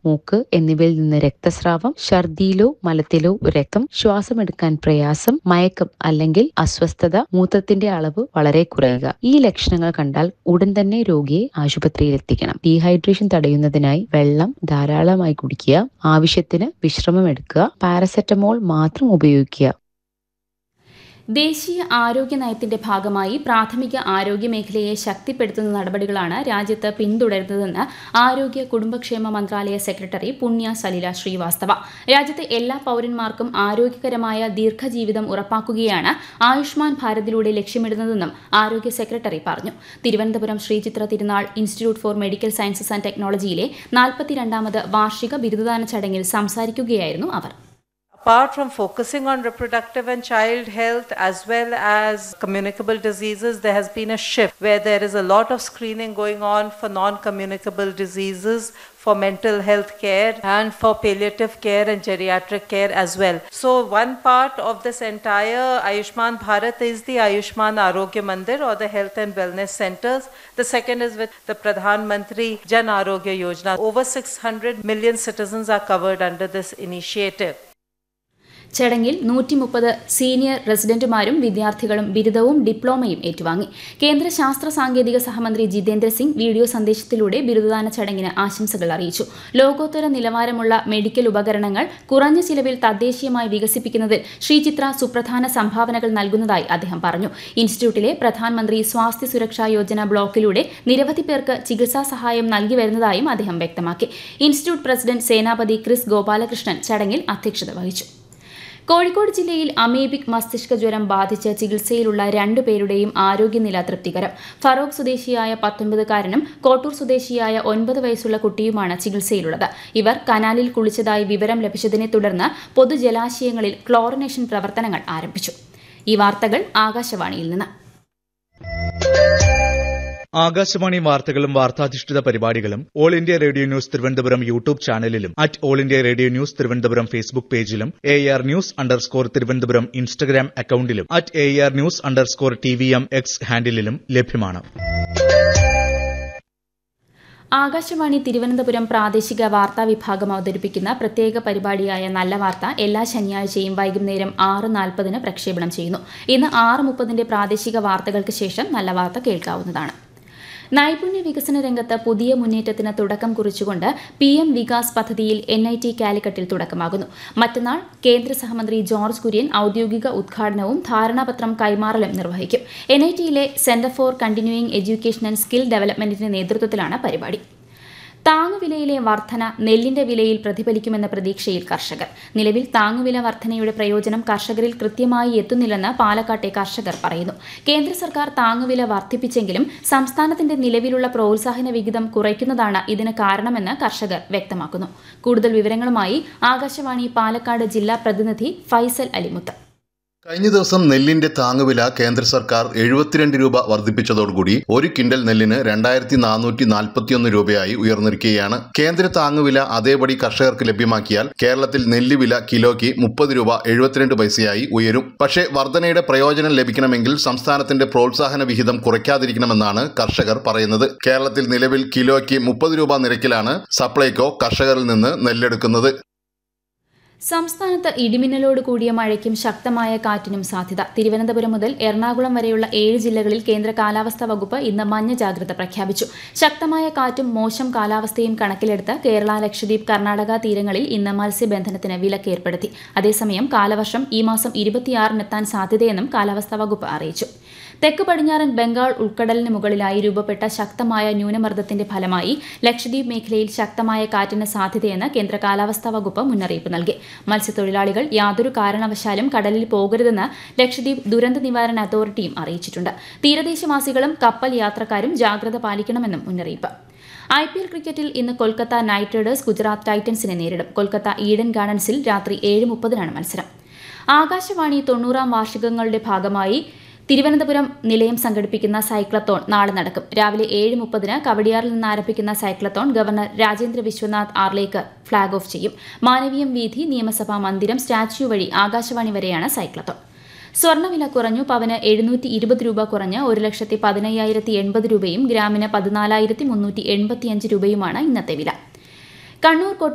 മൂക്ക് എന്നിവയിൽ നിന്ന് രക്തസ്രാവം ഛർദിയിലോ മലത്തിലോ രക്തം ശ്വാസമെടുക്കാൻ പ്രയാസം മയക്കം അല്ലെങ്കിൽ അസ്വസ്ഥത മൂത്രത്തിന്റെ അളവ് വളരെ കുറയുക ഈ ലക്ഷണങ്ങൾ കണ്ടാൽ ഉടൻ തന്നെ രോഗിയെ ആശുപത്രിയിൽ എത്തിക്കണം ഡീഹൈഡ്രേഷൻ തടയുന്നതിനായി വെള്ളം ധാരാളമായി കുടിക്കുക ആവശ്യത്തിന് വിശ്രമം എടുക്കുക പാരസെറ്റമോൾ മാത്രം ഉപയോഗിക്കുക ദേശീയ ആരോഗ്യ നയത്തിന്റെ ഭാഗമായി പ്രാഥമിക ആരോഗ്യ മേഖലയെ ശക്തിപ്പെടുത്തുന്ന നടപടികളാണ് രാജ്യത്ത് പിന്തുടരുന്നതെന്ന് ആരോഗ്യ കുടുംബക്ഷേമ മന്ത്രാലയ സെക്രട്ടറി പുണ്യ സലില ശ്രീവാസ്തവ രാജ്യത്തെ എല്ലാ പൌരന്മാർക്കും ആരോഗ്യകരമായ ദീർഘജീവിതം ഉറപ്പാക്കുകയാണ് ആയുഷ്മാൻ ഭാരതിലൂടെ ലക്ഷ്യമിടുന്നതെന്നും ആരോഗ്യ സെക്രട്ടറി പറഞ്ഞു Thiruvananthapuram Sree Chitra Tirunal Institute for Medical Sciences and ടെക്നോളജിയിലെ നാൽപ്പത്തിരണ്ടാമത് വാർഷിക ബിരുദദാന ചടങ്ങിൽ സംസാരിക്കുകയായിരുന്നു അവർ apart from focusing on reproductive and child health as well as communicable diseases, there has been a shift where there is a lot of screening going on for non communicable diseases, for mental health care, and for palliative care and geriatric care as well. So, one part of this entire Ayushman Bharat is the Ayushman Arogya Mandir or the health and wellness centers. The second is with the Pradhan Mantri Jan Arogya Yojana. Over 600 million citizens are covered under this initiative. ചടങ്ങിൽ നൂറ്റി മുപ്പത് senior റെസിഡന്റുമാരും വിദ്യാർത്ഥികളും ബിരുദവും ഡിപ്ലോമയും ഏറ്റുവാങ്ങി കേന്ദ്ര ശാസ്ത്ര സാങ്കേതിക സഹമന്ത്രി ജിതേന്ദ്ര സിംഗ് വീഡിയോ സന്ദേശത്തിലൂടെ ബിരുദദാന ചടങ്ങിന് ആശംസകൾ അറിയിച്ചു ലോകോത്തര നിലവാരമുള്ള മെഡിക്കൽ ഉപകരണങ്ങൾ കുറഞ്ഞ ചിലവിൽ തദ്ദേശീയമായി വികസിപ്പിക്കുന്നതിൽ ശ്രീചിത്ര സുപ്രധാന സംഭാവനകൾ നൽകുന്നതായി അദ്ദേഹം പറഞ്ഞു ഇൻസ്റ്റിറ്റ്യൂട്ടിലെ പ്രധാനമന്ത്രി സ്വാസ്ഥ്യ സുരക്ഷാ യോജന ബ്ലോക്കിലൂടെ നിരവധി പേർക്ക് ചികിത്സാ സഹായം നൽകി വരുന്നതായും അദ്ദേഹം വ്യക്തമാക്കി institute president Senapathy Kris Gopalakrishnan ചടങ്ങിൽ അധ്യക്ഷത വഹിച്ചു കോഴിക്കോട് ജില്ലയിൽ അമീബിക് മസ്തിഷ്ക ജ്വരം ബാധിച്ച് ചികിത്സയിലുള്ള രണ്ടുപേരുടെയും ആരോഗ്യനില തൃപ്തികരം ഫറോക്ക് സ്വദേശിയായ പത്തൊൻപതുകാരനും കോട്ടൂർ സ്വദേശിയായ ഒൻപത് വയസ്സുള്ള കുട്ടിയുമാണ് ചികിത്സയിലുള്ളത് ഇവർ കനാലിൽ കുളിച്ചതായി വിവരം ലഭിച്ചതിനെ തുടർന്ന് പൊതുജലാശയങ്ങളിൽ ക്ലോറിനേഷൻ പ്രവർത്തനങ്ങൾ ആരംഭിച്ചു ഈ വാർത്തകൾ ആകാശവാണിയിൽ നിന്ന് ആകാശവാണി വാർത്തകളും വാർത്താധിഷ്ഠിത പരിപാടികളും All India Radio news Thiruvananthapuram YouTube ചാനലിലും at All India Radio news Thiruvananthapuram Facebook പേജിലും A R news underscore Thiruvananthapuram Instagram അക്കൌണ്ടിലും at A R news underscore T V M X ഹാൻഡിലും ലഭ്യമാണ് ആകാശവാണി തിരുവനന്തപുരം പ്രാദേശിക വാർത്താ വിഭാഗം അവതരിപ്പിക്കുന്ന പ്രത്യേക പരിപാടിയായ നല്ല വാർത്ത എല്ലാ ശനിയാഴ്ചയും വൈകുന്നേരം ആറ് നാൽപ്പതിന് പ്രക്ഷേപണം ചെയ്യുന്നു ഇന്ന് ആറ് മുപ്പതിന്റെ പ്രാദേശിക വാർത്തകൾക്ക് ശേഷം നല്ല വാർത്ത കേൾക്കാവുന്നതാണ് നൈപുണ്യ വികസന രംഗത്ത് പുതിയ മുന്നേറ്റത്തിന് തുടക്കം കുറിച്ചുകൊണ്ട് പി എം വികാസ് പദ്ധതിയിൽ എൻ ഐ ടി കാലിക്കറ്റിൽ തുടക്കമാകുന്നു മറ്റന്നാൾ കേന്ദ്ര സഹമന്ത്രി ജോർജ് കുര്യൻ ഔദ്യോഗിക ഉദ്ഘാടനവും ധാരണാപത്രം കൈമാറലും നിർവഹിക്കും എൻ ഐ ടിയിലെ centre for continuing education and skill ഡെവലപ്മെന്റിന്റെ നേതൃത്വത്തിലാണ് പരിപാടി താങ്ങുവിലയിലെ വർധന നെല്ലിന്റെ വിലയിൽ പ്രതിഫലിക്കുമെന്ന പ്രതീക്ഷയിൽ കർഷകർ നിലവിൽ താങ്ങുവില വർധനയുടെ പ്രയോജനം കർഷകരിൽ കൃത്യമായി എത്തുന്നില്ലെന്ന് പാലക്കാട്ടെ കർഷകർ പറയുന്നു കേന്ദ്ര സർക്കാർ താങ്ങുവില വർദ്ധിപ്പിച്ചെങ്കിലും സംസ്ഥാനത്തിന്റെ നിലവിലുള്ള പ്രോത്സാഹന വിഹിതം കുറയ്ക്കുന്നതാണ് ഇതിന് കാരണമെന്ന് കർഷകർ വ്യക്തമാക്കുന്നു കൂടുതൽ വിവരങ്ങളുമായി ആകാശവാണി പാലക്കാട് ജില്ലാ പ്രതിനിധി ഫൈസൽ അലിമുത്ത് കഴിഞ്ഞ ദിവസം നെല്ലിന്റെ താങ്ങുവില കേന്ദ്ര സർക്കാർ എഴുപത്തിരണ്ട് രൂപ വർദ്ധിപ്പിച്ചതോടുകൂടി ഒരു കിൻഡൽ നെല്ലിന് രണ്ടായിരത്തി നാനൂറ്റി നാൽപ്പത്തിയൊന്ന് രൂപയായി ഉയർന്നിരിക്കുകയാണ് കേന്ദ്ര താങ്ങുവില അതേപടി കർഷകർക്ക് ലഭ്യമാക്കിയാൽ കേരളത്തിൽ നെല്ല് വില കിലോയ്ക്ക് മുപ്പത് രൂപ എഴുപത്തിരണ്ട് പൈസയായി ഉയരും പക്ഷേ വർധനയുടെ പ്രയോജനം ലഭിക്കണമെങ്കിൽ സംസ്ഥാനത്തിന്റെ പ്രോത്സാഹന വിഹിതം കുറയ്ക്കാതിരിക്കണമെന്നാണ് കർഷകർ പറയുന്നത് കേരളത്തിൽ നിലവിൽ കിലോയ്ക്ക് മുപ്പത് രൂപ നിരക്കിലാണ് സപ്ലൈകോ കർഷകരിൽ നിന്ന് നെല്ലെടുക്കുന്നത് സംസ്ഥാനത്ത് ഇടിമിന്നലോട് കൂടിയ മഴയ്ക്കും ശക്തമായ കാറ്റിനും സാധ്യത തിരുവനന്തപുരം മുതൽ എറണാകുളം വരെയുള്ള ഏഴ് ജില്ലകളിൽ കേന്ദ്ര കാലാവസ്ഥാ വകുപ്പ് ഇന്ന് മഞ്ഞ ജാഗ്രത പ്രഖ്യാപിച്ചു ശക്തമായ കാറ്റും മോശം കാലാവസ്ഥയും കണക്കിലെടുത്ത് കേരള ലക്ഷദ്വീപ് കർണാടക തീരങ്ങളിൽ ഇന്ന് മത്സ്യബന്ധനത്തിന് വിലക്ക് ഏർപ്പെടുത്തി അതേസമയം കാലവർഷം ഈ മാസം ഇരുപത്തിയാറിനെത്താൻ സാധ്യതയെന്നും കാലാവസ്ഥാ വകുപ്പ് അറിയിച്ചു തെക്ക് പടിഞ്ഞാറൻ ബംഗാൾ ഉൾക്കടലിന് മുകളിലായി രൂപപ്പെട്ട ശക്തമായ ന്യൂനമർദ്ദത്തിന്റെ ഫലമായി ലക്ഷദ്വീപ് മേഖലയിൽ ശക്തമായ കാറ്റിന് സാധ്യതയെന്ന് കേന്ദ്ര കാലാവസ്ഥാ വകുപ്പ് മുന്നറിയിപ്പ് നൽകി മത്സ്യത്തൊഴിലാളികൾ യാതൊരു കാരണവശാലും കടലിൽ പോകരുതെന്ന് ലക്ഷദ്വീപ് ദുരന്ത നിവാരണ അതോറിറ്റിയും അറിയിച്ചിട്ടുണ്ട് തീരദേശവാസികളും കപ്പൽ യാത്രക്കാരും ജാഗ്രത പാലിക്കണമെന്നും മുന്നറിയിപ്പ് ഐ പി എൽ ക്രിക്കറ്റിൽ ഇന്ന് കൊൽക്കത്ത നൈറ്റ് റൈഡേഴ്സ് ഗുജറാത്ത് ടൈറ്റൻസിനെ നേരിടും കൊൽക്കത്ത ഈഡൻ ഗാർഡൻസിൽ രാത്രി ഏഴ് മുപ്പതിനാണ് മത്സരം ആകാശവാണി തൊണ്ണൂറാം വാർഷികങ്ങളുടെ ഭാഗമായി തിരുവനന്തപുരം നിലയം സംഘടിപ്പിക്കുന്ന സൈക്ലത്തോൺ നാളെ നടക്കും രാവിലെ ഏഴ് മുപ്പതിന് കവടിയാറിൽ നിന്ന് ആരംഭിക്കുന്ന cyclothon governor Rajendra Vishwanath Arlekar flag off ചെയ്യും മാനവീയം വീഥി നിയമസഭാ മന്ദിരം സ്റ്റാച്യു വഴി ആകാശവാണി വരെയാണ് സൈക്ലത്തോൺ സ്വർണ്ണവില കുറഞ്ഞു പവന് എഴുന്നൂറ്റി ഇരുപത് രൂപ കുറഞ്ഞ് ഒരു ലക്ഷത്തി പതിനയ്യായിരത്തി എൺപത് രൂപയും ഗ്രാമിന് പതിനാലായിരത്തി മുന്നൂറ്റി എൺപത്തിയഞ്ച് രൂപയുമാണ് ഇന്നത്തെ വില കണ്ണൂർ